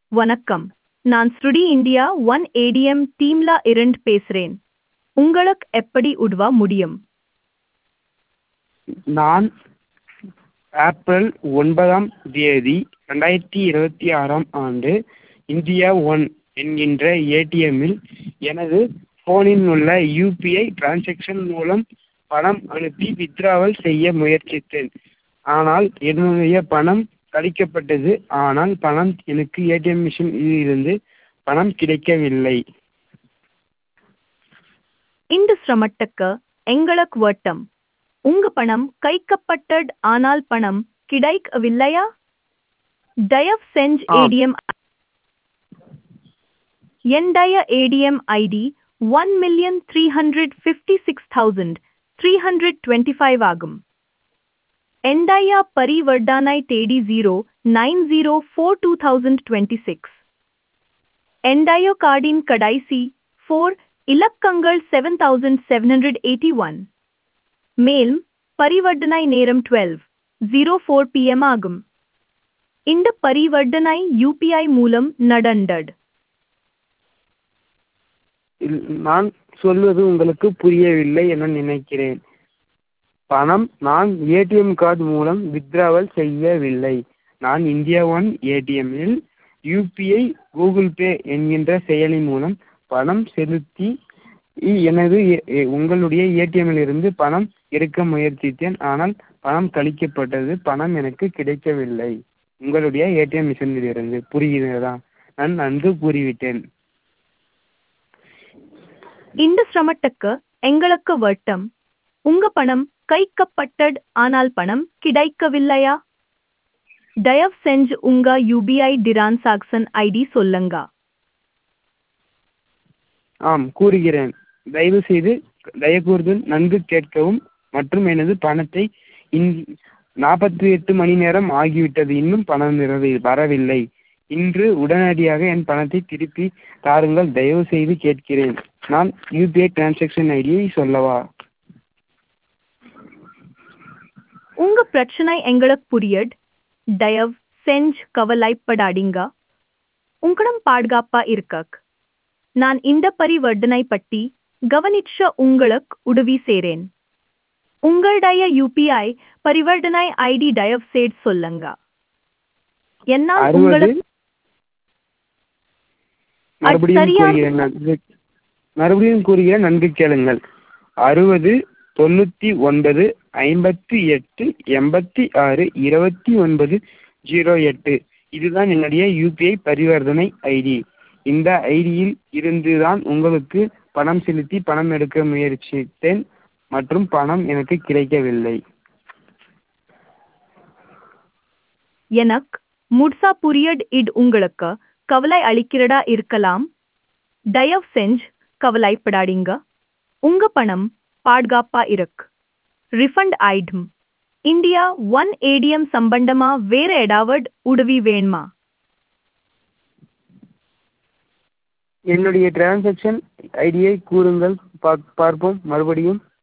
வணக்கம் நான் ஸ்ருடி இந்தியா ஒன் ஏடிஎம் டீம்ல இருந்து பேசுறேன் உங்களுக்கு எப்படி உதவ முடியும் நான் ஏப்ரல் ஒன்பதாம் தேதி ரெண்டாயிரத்தி இருபத்தி ஆறாம் ஆண்டு இந்தியா ஒன் என்கின்ற ஏடிஎம்மில் எனது ஃபோனில் உள்ள யூபிஐ டிரான்சாக்ஷன் மூலம் பணம் அனுப்பி வித்ட்ராவல் செய்ய முயற்சித்தேன் ஆனால் என்னுடைய பணம் கழிக்கப்பட்டது ஆனால் பணம் எனக்கு ஏடிஎம் மிஷினில் இருந்து பணம் கிடைக்கவில்லை இந்த சிரமத்துக்கு எங்களுக்கு வட்டம் உங்க பணம் கைக்கப்பட்டது ஆனால் பணம் கிடைக்கவில்லையா தயவு செஞ்சு ஆம். ஏடிஎம் என்னுடைய ATM ID one million three hundred fifty six thousand three hundred twenty five ஆகும் என்னுடைய பரிவர்த்தனை தேதி zero nine zero four two thousand twenty six என்னுடைய கார்டின் கடைசி ஃபோர் இலக்கங்கள் seven thousand seven hundred eighty one மேலும் பரிவர்த்தனை நேரம் டுவெல் ஜீரோ ஃபோர் பிஎம் ஆகும் இந்த பரிவர்த்தனை யூபிஐ மூலம் நடந்தது இல்- நான் சொல்வது உங்களுக்கு புரியவில்லை என நினைக்கிறேன் பணம் நான் ஏடிஎம் கார்டு மூலம் வித்ட்ராவல் செய்யவில்லை நான் இந்தியா ஒன் ஏடிஎம்மில் யூபிஐ கூகுள் பே என்கின்ற செயலி மூலம் பணம் செலுத்தி இ- எனது ஏ- ஏ- உங்களுடைய ஏடிஎம்மில் இருந்து பணம் எடுக்க முயற்சித்தேன் ஆனால் பணம் கழிக்கப்பட்டது பணம் எனக்கு கிடைக்கவில்லை உங்களுடைய ஏடிஎம் மிஷினில் இருந்து புரிகிறதா நான் நன்கு கூறிவிட்டேன் இந்த சிரமத்துக்கு எங்களுக்கு வட்டம் உங்க பணம் கைக்கப்பட்டது ஆனால் பணம் கிடைக்கவில்லையா தயவு செஞ்சு உங்க யூபிஐ டிரான்சாக்சன் ஐடி சொல்லுங்க ஆம் கூறுகிறேன் தயவு செய்து தயவுகூர்ந்து நன்கு கேட்கவும் மற்றும் எனது பணத்தை இன் நாற்பத்தி எட்டு மணி நேரம் ஆகிவிட்டது இன்னும் பணம் வரவி- வரவில்லை இன்று உடனடியாக என் பணத்தை திருப்பி தாருங்கள் தயவு செய்து கேட்கிறேன் நான் யூபிஐ டிரான்சாக்ஷன் ஐடியை சொல்லவா உங்க பிரச்சனை எங்களுக்கு புரியுது தயவு செஞ்சு கவலைப்படாதீங்க உங்களிடம் பாதுகாப்பா இருக்கக் நான் இந்த பரிவர்த்தனை பற்றி கவனிச்ச உங்களுக்கு உதவி செய்றேன் உங்களுடைய யூபிஐ பரிவர்த்தனை ஐடி தயவு செய்து சொல்லுங்க என்னால் அறுபது உங்களுக்கு மறுபடியும் சரியா- கூறுகிறேன் நன்கு மறுபடியும் கூறுகிறேன் நன்கு கேளுங்கள் அறுபது தொண்ணூற்றி ஒன்பது ஐம்பத்தி எட்டு எண்பத்தி ஆறு இருபத்தி ஒன்பது ஜீரோ எட்டு இதுதான் என்னுடைய யூபிஐ பரிவர்த்தனை ஐடி இந்த ஐடியில் இருந்து தான் உங்களுக்கு பணம் செலுத்தி பணம் எடுக்க முயற்சித்தேன் மற்றும் பணம் எனக்கு கிடைக்கவில்லை எனக்கு முட்சா புரியட் இட் உங்களுக்கு கவலை அளிக்கிறதா இருக்கலாம் தயவு செஞ்சு கவலைப்படாதீங்க உங்க பணம் பாதுகாப்பா இருக்கு ரிஃபண்ட் ஆயிடும் இந்தியா ஒன் ஏடிஎம் சம்பந்தமா வேற ஏதாவது உதவி வேணுமா என்னுடைய டிரான்சாக்ஷன் ஐடியை கூறுங்கள் பாக்- பார்ப்போம் மறுபடியும்